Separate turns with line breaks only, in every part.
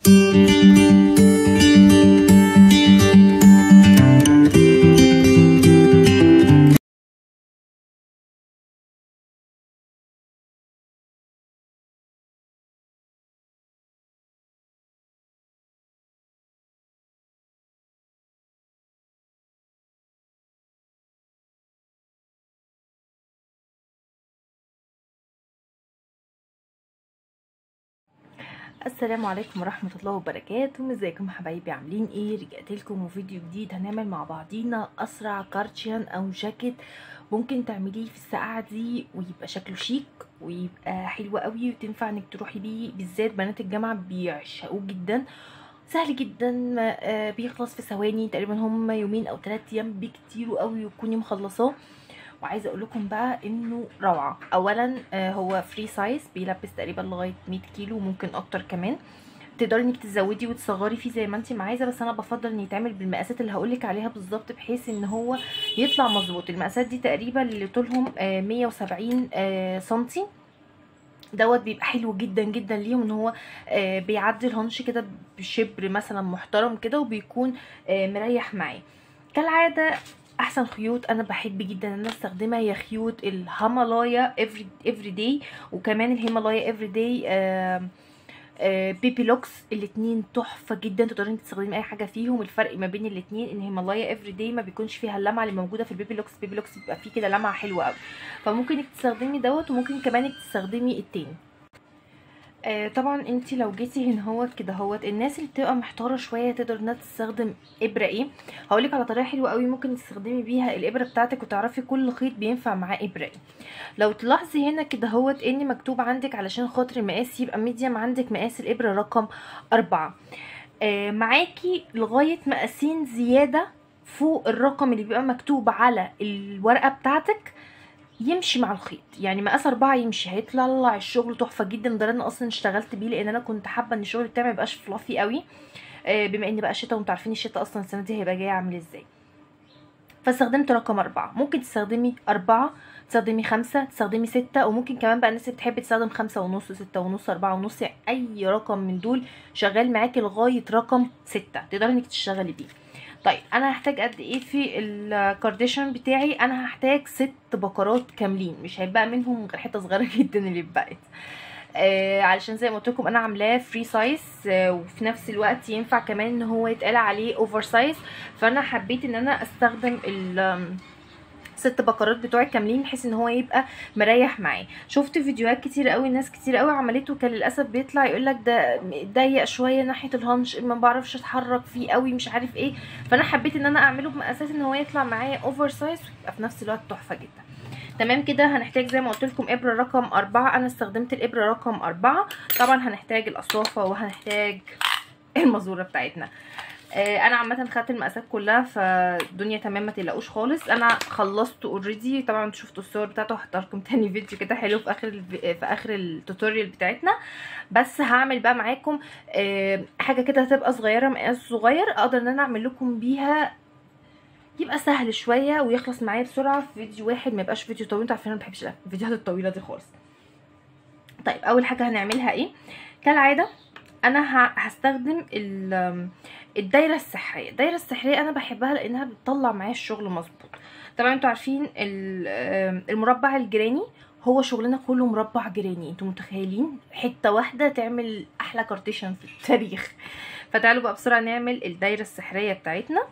السلام عليكم ورحمة الله وبركاته ازيكم حبايبي عاملين ايه رجعت لكم وفيديو جديد هنعمل مع بعضينا اسرع كارتشيان او جاكيت ممكن تعمليه في الساعة دي ويبقى شكله شيك ويبقى حلو قوي وتنفع انك تروحي بيه بالذات بنات الجامعة بيعشقوه جدا سهل جدا آه، بيخلص في ثواني تقريبا هم يومين او ثلاثة ايام بكتير قوي وتكوني مخلصاه وعايزه اقول لكم بقى انه روعه اولا آه، هو فري سايز بيلبس تقريبا لغايه 100 كيلو وممكن اكتر كمان تقدري انك تزودي وتصغري فيه زي ما انت ما عايزه بس انا بفضل ان يتعمل بالمقاسات اللي هقولك عليها بالظبط بحيث ان هو يطلع مظبوط المقاسات دي تقريبا اللي طولهم آه، 170 آه، سنتي دوت بيبقى حلو جدا جدا ليهم ان هو آه، بيعدي الهنش كده بشبر مثلا محترم كده وبيكون آه، مريح معاه كالعاده احسن خيوط انا بحب جدا ان انا استخدمها هي خيوط الهيمالايا افري افري داي وكمان الهيمالايا افري داي بيبي لوكس الاتنين تحفه جدا تقدري انك تستخدمي اي حاجه فيهم الفرق ما بين الاتنين ان هيمالايا افري داي ما بيكونش فيها اللمعه اللي موجوده في البيبي لوكس بيبي لوكس بيبقى فيه كده لمعه حلوه قوي فممكن انك تستخدمي دوت وممكن كمان انك تستخدمي التاني آه طبعا انت لو جيتي هنا هوت كده هوت الناس اللي بتبقى محتاره شويه تقدر انها تستخدم ابره ايه هقولك على طريقه حلوه قوي ممكن تستخدمي بيها الابره بتاعتك وتعرفي كل خيط بينفع معاه ابره ايه لو تلاحظي هنا كده هوت ان مكتوب عندك علشان خاطر المقاس يبقى ميديم عندك مقاس الابره رقم أربعة آه معاكي لغايه مقاسين زياده فوق الرقم اللي بيبقى مكتوب على الورقه بتاعتك يمشي مع الخيط يعني مقاس أربعة يمشي هيطلع الشغل تحفة جدا ده انا اصلا اشتغلت بيه لان انا كنت حابه ان الشغل بتاعي ميبقاش فلافي قوي آه، بما ان بقى شتا وانتوا عارفين الشتا اصلا السنه دي هيبقى جاي عامل ازاي فاستخدمت رقم أربعة ممكن تستخدمي أربعة تستخدمي خمسة تستخدمي ستة وممكن كمان بقى الناس اللي بتحب تستخدم خمسة ونص ستة ونص أربعة ونص يعني أي رقم من دول شغال معاكي لغاية رقم ستة تقدري انك تشتغلي بيه طيب انا هحتاج قد ايه في الكارديشن بتاعي انا هحتاج ست بكرات كاملين مش هيبقى منهم غير حته صغيره جدا اللي اتبقت آه علشان زي ما قلت لكم انا عاملاه فري سايز آه وفي نفس الوقت ينفع كمان ان هو يتقال عليه اوفر سايز فانا حبيت ان انا استخدم ال ست بكرات بتوعي كاملين بحيث ان هو يبقى مريح معاه شفت فيديوهات كتير قوي ناس كتير قوي عملته كان للاسف بيطلع يقول لك ده ضيق شويه ناحيه الهانش ما بعرفش اتحرك فيه قوي مش عارف ايه فانا حبيت ان انا اعمله بمقاسات ان هو يطلع معايا اوفر سايز ويبقى في نفس الوقت تحفه جدا تمام كده هنحتاج زي ما قلت لكم ابره رقم أربعة انا استخدمت الابره رقم أربعة طبعا هنحتاج القصافه وهنحتاج المزوره بتاعتنا آه، انا عامه خدت المقاسات كلها فالدنيا تمام ما تقلقوش خالص انا خلصت اوريدي طبعا انتوا شفتوا الصور بتاعته هحط لكم تاني فيديو كده حلو في اخر الف... في اخر التوتوريال بتاعتنا بس هعمل بقى معاكم آه، حاجه كده هتبقى صغيره مقاس صغير اقدر ان انا اعمل لكم بيها يبقى سهل شويه ويخلص معايا بسرعه في فيديو واحد ما يبقاش فيديو طويل انتوا عارفين انا ما بحبش الفيديوهات الطويله دي خالص طيب اول حاجه هنعملها ايه كالعاده انا ه- هستخدم ال- الدايره السحريه الدايره السحريه انا بحبها لانها بتطلع معايا الشغل مظبوط طبعا انتوا عارفين ال- المربع الجراني هو شغلنا كله مربع جراني انتوا متخيلين حته واحده تعمل احلى كارتيشن في التاريخ فتعالوا بقى بسرعه نعمل الدايره السحريه بتاعتنا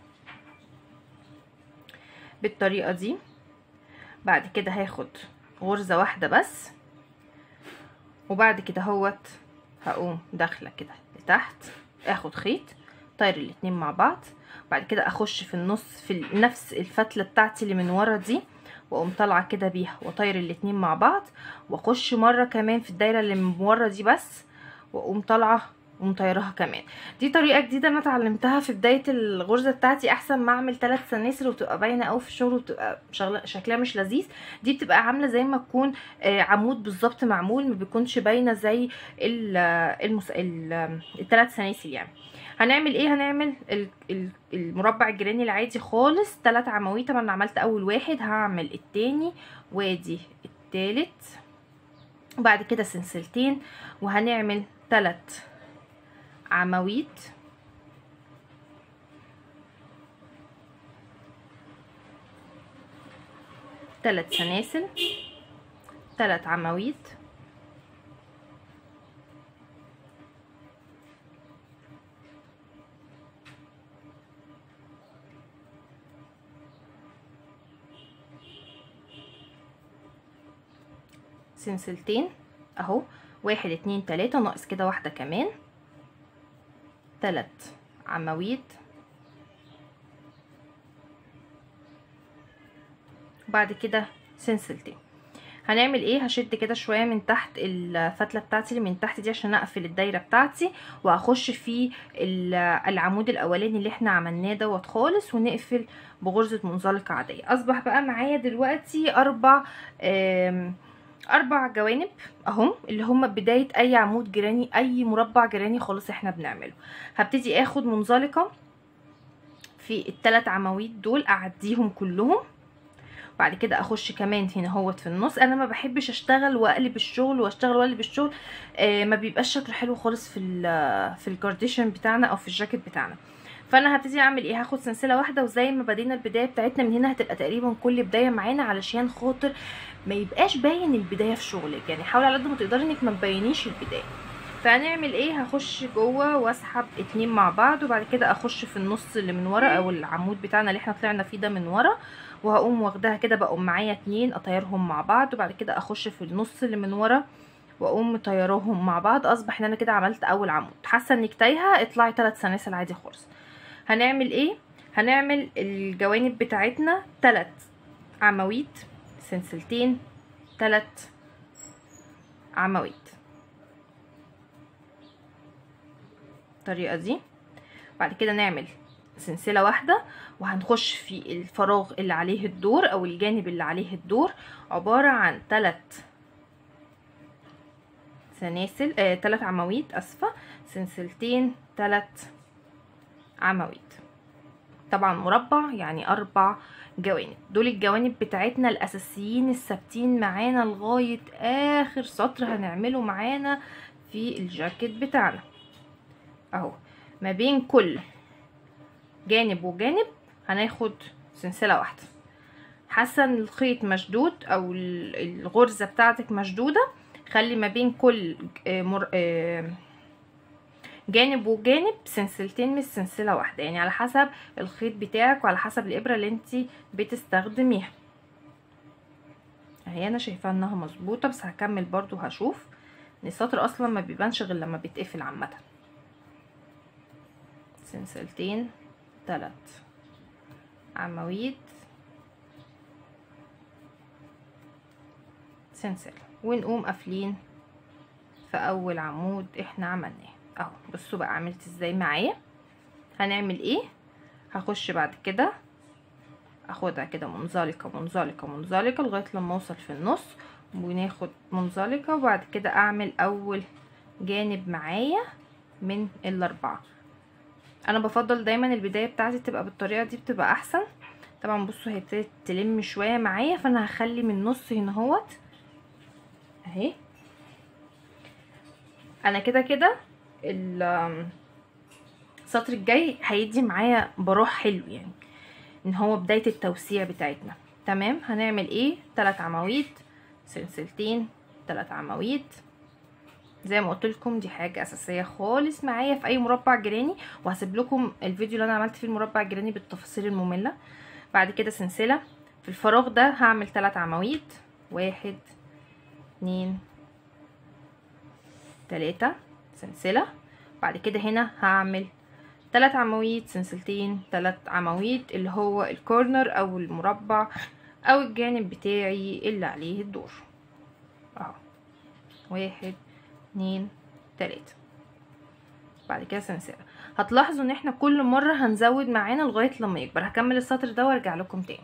بالطريقه دي بعد كده هاخد غرزه واحده بس وبعد كده هوت هقوم داخله كده لتحت اخد خيط طاير الاتنين مع بعض بعد كده اخش في النص في نفس الفتله بتاعتي اللي من ورا دي واقوم طالعه كده بيها واطير الاتنين مع بعض واخش مره كمان في الدايره اللي من ورا دي بس واقوم طالعه ومطيرها كمان دي طريقه جديده انا اتعلمتها في بدايه الغرزه بتاعتي احسن ما اعمل ثلاث سلاسل وتبقى باينه قوي في الشغل وتبقى شغله شكلها مش لذيذ دي بتبقى عامله زي ما تكون آه، عمود بالظبط معمول ما بيكونش باينه زي ال- المس... ال- الثلاث سلاسل يعني هنعمل ايه هنعمل ال- ال- المربع الجيراني العادي خالص ثلاث عواميد طبعا انا عملت اول واحد هعمل التاني وادي التالت وبعد كده سلسلتين وهنعمل ثلاث عواميد ثلاث سلاسل ثلاث عواميد سلسلتين اهو واحد اتنين تلاتة ناقص كده واحدة كمان تلات عواميد وبعد كده سلسلتين هنعمل ايه هشد كده شويه من تحت الفتله بتاعتي اللي من تحت دي عشان اقفل الدايره بتاعتي وهخش في العمود الاولاني اللي احنا عملناه دوت خالص ونقفل بغرزه منزلقه عاديه اصبح بقى معايا دلوقتي اربع اربع جوانب اهم اللي هم بدايه اي عمود جيراني اي مربع جيراني خالص احنا بنعمله هبتدي اخد منزلقه في الثلاث عواميد دول اعديهم كلهم بعد كده اخش كمان هنا اهوت في النص انا ما بحبش اشتغل واقلب الشغل واشتغل واقلب الشغل آه ما بيبقاش شكله حلو خالص في في الكارديشن بتاعنا او في الجاكيت بتاعنا فانا هبتدي اعمل ايه هاخد سلسله واحده وزي ما بدينا البدايه بتاعتنا من هنا هتبقى تقريبا كل بدايه معانا علشان خاطر ما يبقاش باين البدايه في شغلك يعني حاولي على قد ما تقدري انك ما تبينيش البدايه فهنعمل ايه هخش جوه واسحب اتنين مع بعض وبعد كده اخش في النص اللي من ورا او العمود بتاعنا اللي احنا طلعنا فيه ده من ورا وهقوم واخداها كده بقوم معايا اتنين اطيرهم مع بعض وبعد كده اخش في النص اللي من ورا واقوم مطيراهم مع بعض اصبح ان انا كده عملت اول عمود حاسه انك تايهه اطلعي ثلاث سلاسل عادي خالص هنعمل ايه هنعمل الجوانب بتاعتنا ثلاث عواميد سلسلتين ثلاث عواميد الطريقه دي بعد كده نعمل سلسله واحده وهنخش في الفراغ اللي عليه الدور او الجانب اللي عليه الدور عباره عن ثلاث سلاسل آه ثلاث عواميد اسفه سلسلتين ثلاث عواميد طبعا مربع يعني اربع جوانب دول الجوانب بتاعتنا الاساسيين الثابتين معانا لغايه اخر سطر هنعمله معانا في الجاكيت بتاعنا اهو ما بين كل جانب وجانب هناخد سلسله واحده حاسه ان الخيط مشدود او الغرزه بتاعتك مشدوده خلي ما بين كل مر... جانب وجانب سلسلتين مش سلسله واحده يعني على حسب الخيط بتاعك وعلى حسب الابره اللي انت بتستخدميها اهي انا شايفاها انها مظبوطه بس هكمل برضو هشوف ان السطر اصلا ما بيبانش غير لما بيتقفل عامه سلسلتين تلات عواميد سلسله ونقوم قافلين في اول عمود احنا عملناه اهو بصوا بقى عملت ازاي معايا هنعمل ايه هخش بعد كده اخدها كده منزلقه منزلقه منزلقه لغايه لما اوصل في النص وناخد منزلقه وبعد كده اعمل اول جانب معايا من الاربعه انا بفضل دايما البدايه بتاعتي تبقى بالطريقه دي بتبقى احسن طبعا بصوا هي ابتدت تلم شويه معايا فانا هخلي من النص هنا اهوت اهي انا كده كده السطر الجاي هيدي معايا براح حلو يعني ان هو بدايه التوسيع بتاعتنا تمام هنعمل ايه ثلاث عواميد سلسلتين ثلاث عواميد زي ما قلت لكم دي حاجه اساسيه خالص معايا في اي مربع جيراني وهسيب لكم الفيديو اللي انا عملت فيه المربع الجيراني بالتفاصيل الممله بعد كده سلسله في الفراغ ده هعمل ثلاث عواميد واحد اتنين تلاتة سلسله بعد كده هنا هعمل ثلاث عواميد سلسلتين ثلاث عواميد اللي هو الكورنر او المربع او الجانب بتاعي اللي عليه الدور اهو واحد اتنين تلاتة بعد كده سلسله هتلاحظوا ان احنا كل مره هنزود معانا لغايه لما يكبر هكمل السطر ده وارجع لكم تاني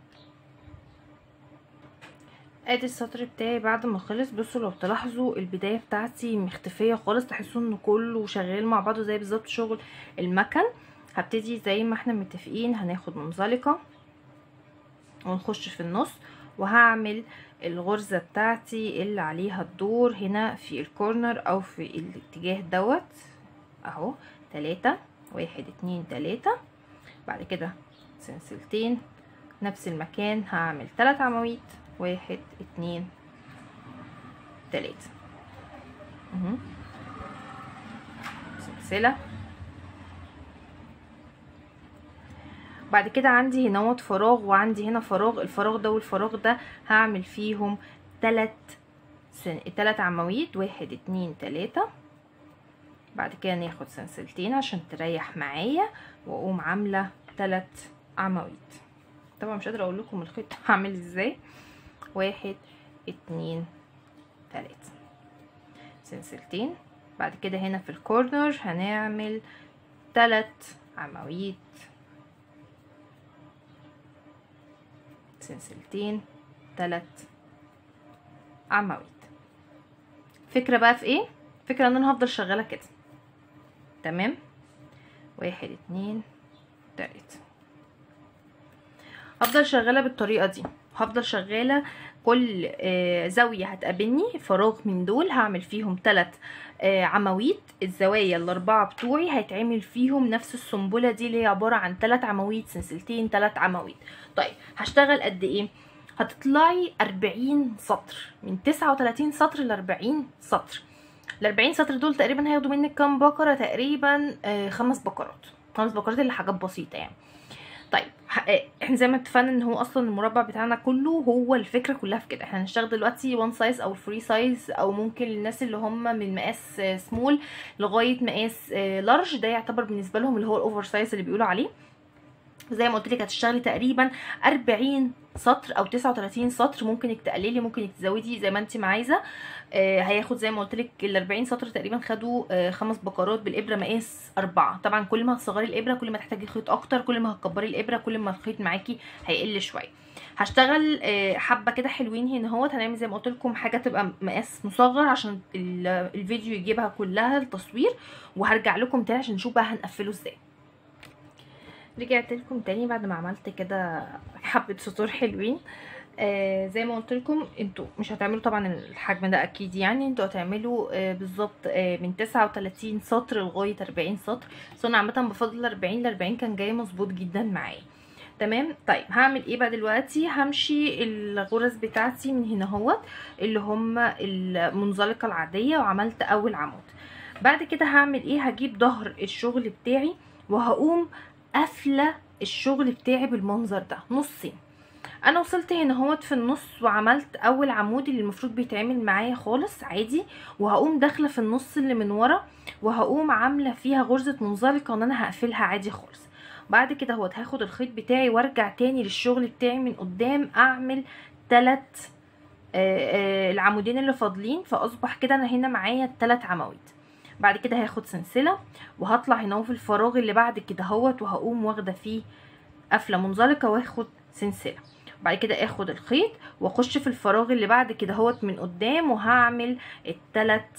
ادي السطر بتاعي بعد ما خلص بصوا لو تلاحظوا البدايه بتاعتي مختفيه خالص تحسوا ان كله شغال مع بعضه زي بالظبط شغل المكن هبتدي زي ما احنا متفقين هناخد منزلقه ونخش في النص وهعمل الغرزه بتاعتي اللي عليها الدور هنا في الكورنر او في الاتجاه دوت اهو تلاتة واحد اتنين تلاتة بعد كده سلسلتين نفس المكان هعمل تلات عواميد واحد اتنين تلاتة اهو سلسلة بعد كده عندي هنا فراغ وعندي هنا فراغ الفراغ ده والفراغ ده هعمل فيهم تلات سن... تلات عواميد واحد اتنين تلاتة بعد كده ناخد سلسلتين عشان تريح معايا واقوم عامله تلات عواميد طبعا مش قادره اقول لكم الخيط هعمل ازاي واحد اتنين تلاتة سلسلتين بعد كده هنا في الكورنر هنعمل تلات عواميد سلسلتين تلات عواميد فكرة بقى في ايه فكرة ان انا هفضل شغالة كده تمام واحد اتنين تلاتة هفضل شغالة بالطريقة دي هفضل شغالة كل آه زاوية هتقابلني فراغ من دول هعمل فيهم تلات آه عواميد الزوايا الاربعة بتوعي هيتعمل فيهم نفس السنبلة دي اللي هي عبارة عن تلات عواميد سلسلتين تلات عواميد طيب هشتغل قد ايه هتطلعي أربعين سطر من تسعة وتلاتين سطر لأربعين سطر الأربعين سطر دول تقريبا هياخدوا منك كام بقرة تقريبا آه خمس بقرات خمس بقرات اللي حاجات بسيطة يعني طيب احنا زي ما اتفقنا ان هو اصلا المربع بتاعنا كله هو الفكره كلها في كده احنا هنشتغل دلوقتي وان سايز او الفري سايز او ممكن للناس اللي هم من مقاس سمول لغايه مقاس لارج ده يعتبر بالنسبه لهم اللي هو الاوفر سايز اللي بيقولوا عليه زي ما قلت لك هتشتغلي تقريبا 40 سطر او 39 سطر ممكن انك تقللي ممكن انك تزودي زي ما انت ما عايزه آه هياخد زي ما قلت لك ال 40 سطر تقريبا خدوا آه خمس بقرات بالابره مقاس أربعة طبعا كل ما هتصغري الابره كل ما تحتاجي خيط اكتر كل ما هتكبري الابره كل ما الخيط معاكي هيقل شويه هشتغل آه حبه كده حلوين هنا اهوت هنعمل زي ما قلت لكم حاجه تبقى مقاس مصغر عشان الفيديو يجيبها كلها التصوير وهرجع لكم تاني عشان نشوف بقى هنقفله ازاي رجعت لكم تاني بعد ما عملت كده حبه سطور حلوين آه زي ما قلت لكم انتوا مش هتعملوا طبعا الحجم ده اكيد يعني انتوا هتعملوا آه بالظبط آه من 39 سطر لغايه 40 سطر بس انا عامه بفضل 40 ل 40 كان جاي مظبوط جدا معايا تمام طيب هعمل ايه بقى دلوقتي همشي الغرز بتاعتي من هنا اهوت اللي هم المنزلقه العاديه وعملت اول عمود بعد كده هعمل ايه هجيب ظهر الشغل بتاعي وهقوم قافله الشغل بتاعي بالمنظر ده نصين انا وصلت هنا اهوت في النص وعملت اول عمود اللي المفروض بيتعمل معايا خالص عادي وهقوم داخله في النص اللي من ورا وهقوم عامله فيها غرزه منزلقه ان انا هقفلها عادي خالص بعد كده اهوت هاخد الخيط بتاعي وارجع تاني للشغل بتاعي من قدام اعمل تلات آآ آآ العمودين اللي فاضلين فاصبح كده انا هنا معايا التلات عواميد بعد كده هاخد سلسله وهطلع هنا في الفراغ اللي بعد كده اهوت وهقوم واخده فيه قفله منزلقه واخد سلسله بعد كده اخد الخيط واخش في الفراغ اللي بعد كده اهوت من قدام وهعمل التلات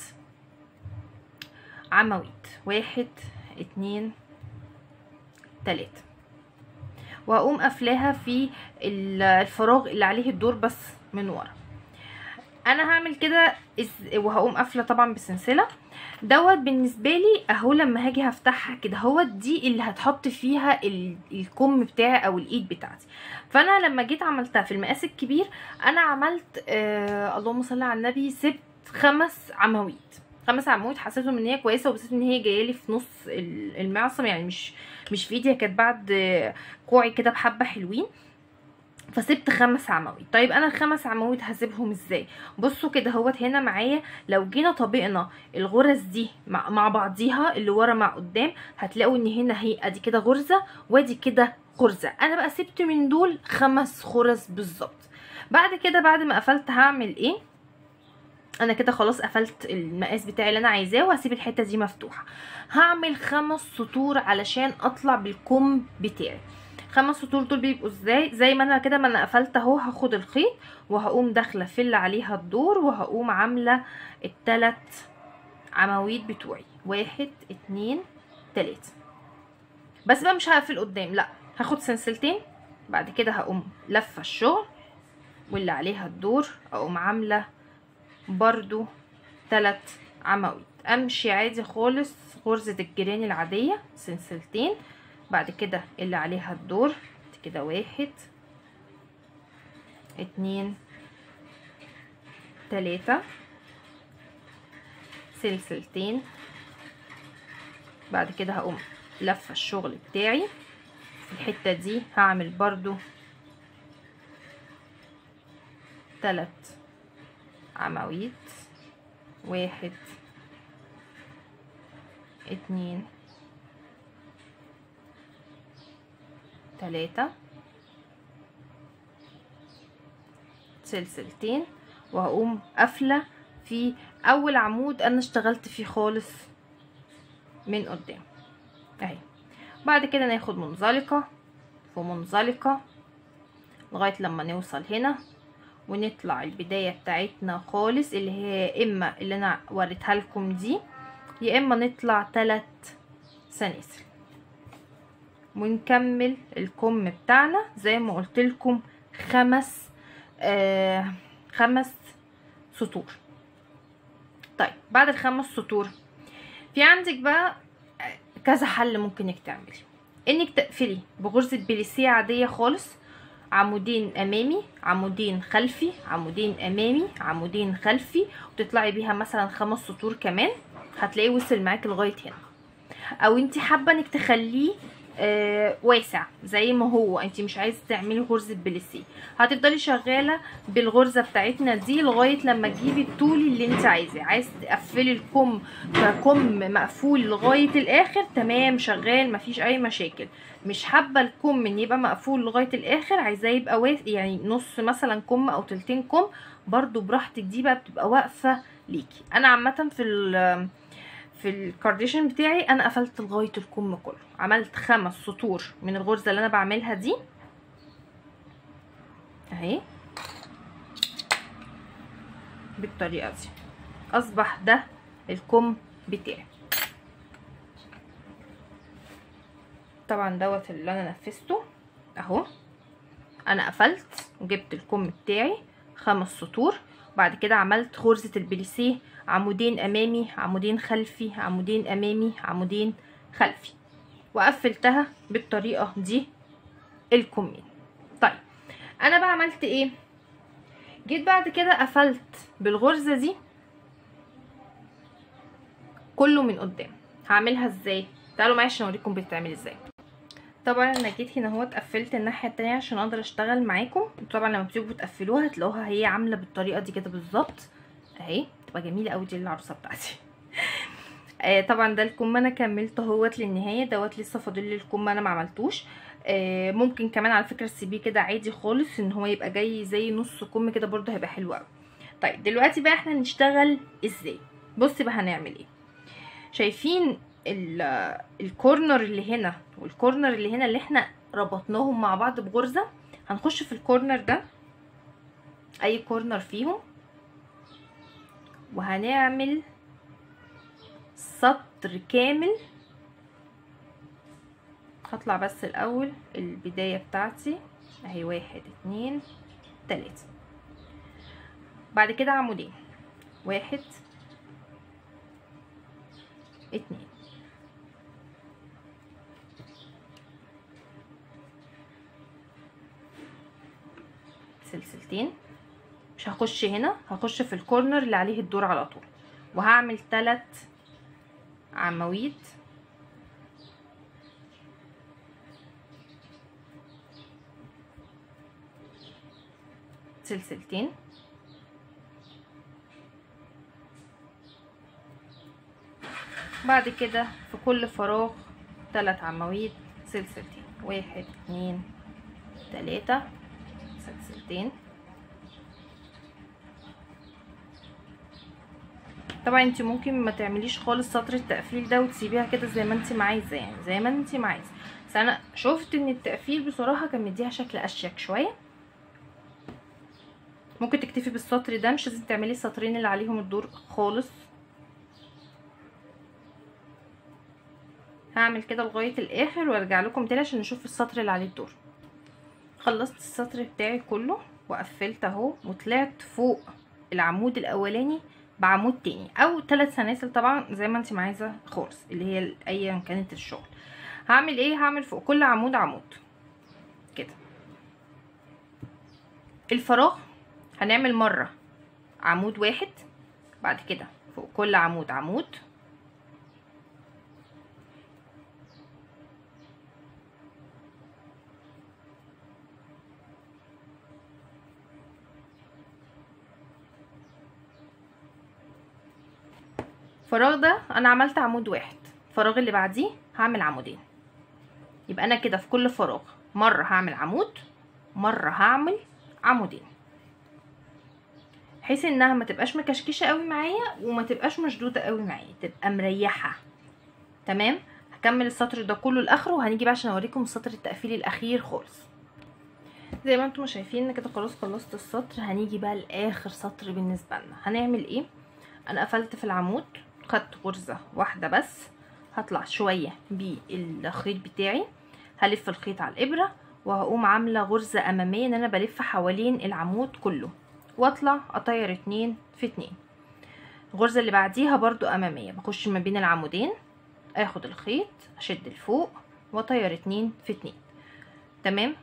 عواميد واحد اتنين تلاتة وهقوم قافلاها في الفراغ اللي عليه الدور بس من ورا انا هعمل كده وهقوم قافله طبعا بسلسله دوت بالنسبه لي اهو لما هاجي هفتحها كده هو دي اللي هتحط فيها الكم بتاعي او الايد بتاعتي فانا لما جيت عملتها في المقاس الكبير انا عملت آه اللهم صل على النبي سبت خمس عواميد خمس عواميد حسيتهم ان هي كويسه وبسيت ان هي جايه لي في نص المعصم يعني مش مش في ايدي كانت بعد كوعي كده بحبه حلوين فسبت خمس عواميد طيب انا الخمس عواميد هسيبهم ازاي بصوا كده اهوت هنا معايا لو جينا طبقنا الغرز دي مع, مع بعضيها اللي ورا مع قدام هتلاقوا ان هنا هي ادي كده غرزه وادي كده غرزه انا بقى سبت من دول خمس غرز بالظبط بعد كده بعد ما قفلت هعمل ايه انا كده خلاص قفلت المقاس بتاعي اللي انا عايزاه وهسيب الحته دي مفتوحه هعمل خمس سطور علشان اطلع بالكم بتاعي خمس سطور دول بيبقوا ازاي زي ما انا كده ما انا قفلت اهو هاخد الخيط وهقوم داخله في اللي عليها الدور وهقوم عامله التلات عواميد بتوعي واحد اتنين تلاته بس بقى مش هقفل قدام لا هاخد سلسلتين بعد كده هقوم لفه الشغل واللي عليها الدور اقوم عامله برضو تلات عواميد امشي عادي خالص غرزة الجيران العادية سلسلتين بعد كده اللي عليها الدور كده واحد اتنين تلاتة سلسلتين بعد كده هقوم لفة الشغل بتاعي في الحتة دي هعمل برضو تلات عواميد واحد اتنين تلاتة سلسلتين وهقوم قافلة في اول عمود انا اشتغلت فيه خالص من قدام اهي بعد كده ناخد منزلقة في منزلقة لغاية لما نوصل هنا ونطلع البداية بتاعتنا خالص اللي هي اما اللي انا وريتها لكم دي يا اما نطلع تلات سلاسل ونكمل الكم بتاعنا زي ما قلت لكم خمس آه خمس سطور طيب بعد الخمس سطور في عندك بقى كذا حل ممكن انك تعملي انك تقفلي بغرزة بليسيه عادية خالص عمودين امامي عمودين خلفي عمودين امامي عمودين خلفي وتطلعي بيها مثلا خمس سطور كمان هتلاقيه وصل معاكي لغايه هنا او انت حابه انك تخليه آه واسع زي ما هو انت مش عايزه تعملي غرزه بليسيه هتفضلي شغاله بالغرزه بتاعتنا دي لغايه لما تجيبي الطول اللي انت عايزاه عايز تقفلي الكم ككم مقفول لغايه الاخر تمام شغال مفيش اي مشاكل مش حابه الكم ان يبقى مقفول لغايه الاخر عايزاه يبقى واسع يعني نص مثلا كم او تلتين كم برضو براحتك دي بقى بتبقى واقفه ليكي انا عامه في ال في الكارديشن بتاعي انا قفلت لغايه الكم كله عملت خمس سطور من الغرزه اللي انا بعملها دي اهي بالطريقه دي اصبح ده الكم بتاعي طبعا دوت اللي انا نفذته اهو انا قفلت وجبت الكم بتاعي خمس سطور بعد كده عملت غرزة البليسيه عمودين امامي عمودين خلفي عمودين امامي عمودين خلفي وقفلتها بالطريقة دي الكمين طيب انا بقى عملت ايه جيت بعد كده قفلت بالغرزة دي كله من قدام هعملها ازاي تعالوا معايا عشان اوريكم بتتعمل ازاي طبعا انا جيت هنا اهوت قفلت الناحيه التانية عشان اقدر اشتغل معاكم طبعا لما بتيجوا تقفلوها هتلاقوها هي عامله بالطريقه دي كده بالظبط اهي تبقى جميله قوي دي العروسه بتاعتي آه طبعا ده الكم انا كملت اهوت للنهايه دوت لسه فاضل لي الكم انا ما عملتوش آه ممكن كمان على فكره تسيبيه كده عادي خالص ان هو يبقى جاي زي نص كم كده برده هيبقى حلو قوي طيب دلوقتي بقى احنا نشتغل ازاي بصي بقى هنعمل ايه شايفين الكورنر اللي هنا والكورنر اللي هنا اللي احنا ربطناهم مع بعض بغرزه هنخش في الكورنر ده اي كورنر فيهم وهنعمل سطر كامل هطلع بس الاول البدايه بتاعتي اهي واحد اتنين تلاته بعد كده عمودين واحد اتنين سلسلتين مش هخش هنا هخش في الكورنر اللي عليه الدور على طول وهعمل تلات عواميد سلسلتين بعد كده في كل فراغ تلات عواميد سلسلتين واحد اتنين تلاتة سلسلتين طبعا انت ممكن ما تعمليش خالص سطر التقفيل ده وتسيبيها كده زي ما انت عايزه يعني زي ما انت عايزه بس انا شفت ان التقفيل بصراحه كان مديها شكل اشيك شويه ممكن تكتفي بالسطر ده مش لازم تعملي السطرين اللي عليهم الدور خالص هعمل كده لغايه الاخر وارجع لكم تاني عشان نشوف السطر اللي عليه الدور خلصت السطر بتاعي كله وقفلت اهو وطلعت فوق العمود الاولاني بعمود تاني او ثلاث سلاسل طبعا زي ما انت عايزه خالص اللي هي ايا كانت الشغل هعمل ايه هعمل فوق كل عمود عمود كده الفراغ هنعمل مره عمود واحد بعد كده فوق كل عمود عمود الفراغ ده انا عملت عمود واحد الفراغ اللي بعديه هعمل عمودين يبقى انا كده في كل فراغ مره هعمل عمود مره هعمل عمودين بحيث انها ما تبقاش مكشكشه قوي معايا وما تبقاش مشدوده قوي معايا تبقى مريحه تمام هكمل السطر ده كله لاخره وهنيجي بقى عشان اوريكم السطر التقفيلي الاخير خالص زي ما انتم شايفين كده خلاص خلصت السطر هنيجي بقى لاخر سطر بالنسبه لنا هنعمل ايه انا قفلت في العمود خدت غرزه واحده بس هطلع شويه بالخيط بتاعي هلف الخيط على الابره وهقوم عامله غرزه اماميه ان انا بلف حوالين العمود كله واطلع اطير اتنين في اتنين الغرزه اللي بعديها برضو اماميه بخش ما بين العمودين اخد الخيط اشد لفوق واطير اتنين في اتنين تمام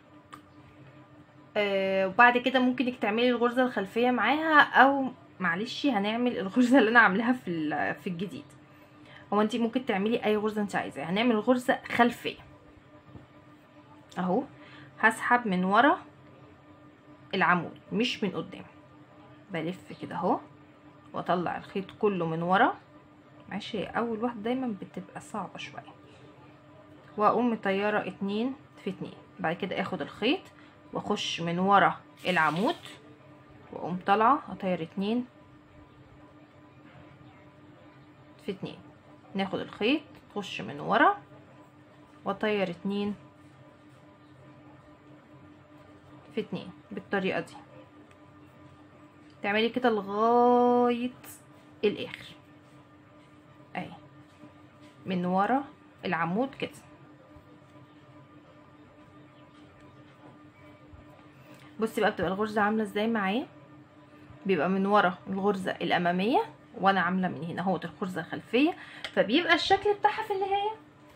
آه وبعد كده ممكن انك تعملي الغرزه الخلفيه معاها او معلش هنعمل الغرزه اللي انا عاملاها في في الجديد هو انت ممكن تعملي اي غرزه انت عايزاها هنعمل غرزه خلفيه اهو هسحب من ورا العمود مش من قدام بلف كده اهو واطلع الخيط كله من ورا ماشي اول واحده دايما بتبقى صعبه شويه واقوم مطيره اتنين في اتنين بعد كده اخد الخيط واخش من ورا العمود واقوم طالعه اطير اتنين في اتنين ناخد الخيط تخش من ورا واطير اتنين في اتنين بالطريقة دي تعملي كده لغاية الاخر اهي من ورا العمود كده بصي بقى بتبقى الغرزة عاملة ازاي معايا بيبقى من ورا الغرزة الامامية وانا عاملة من هنا اهوت الغرزة الخلفية فبيبقى الشكل بتاعها في النهاية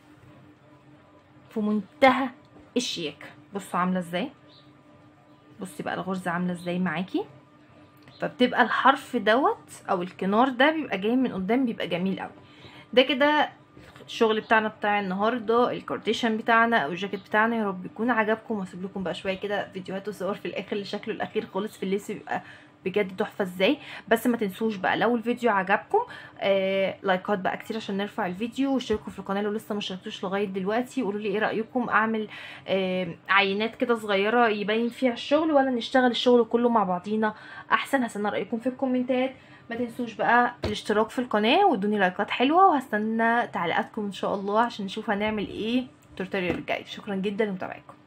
في منتهى الشياكة بصوا عاملة ازاي بصي بقى الغرزة عاملة ازاي معاكي فبتبقى الحرف دوت او الكنار ده بيبقى جاي من قدام بيبقى جميل قوي ده كده الشغل بتاعنا بتاع النهارده الكارديشن بتاعنا او الجاكيت بتاعنا يا رب يكون عجبكم واسيب لكم بقى شويه كده فيديوهات وصور في الاخر لشكله الاخير خالص في اللبس بيبقى بجد تحفه ازاي بس ما تنسوش بقى لو الفيديو عجبكم آه لايكات بقى كتير عشان نرفع الفيديو واشتركوا في القناه لو لسه ما اشتركتوش لغايه دلوقتي قولوا لي ايه رايكم اعمل آه عينات كده صغيره يبين فيها الشغل ولا نشتغل الشغل كله مع بعضينا احسن هستنى رايكم في الكومنتات ما تنسوش بقى الاشتراك في القناه وادوني لايكات حلوه وهستنى تعليقاتكم ان شاء الله عشان نشوف هنعمل ايه التوتوريال الجاي شكرا جدا لمتابعتكم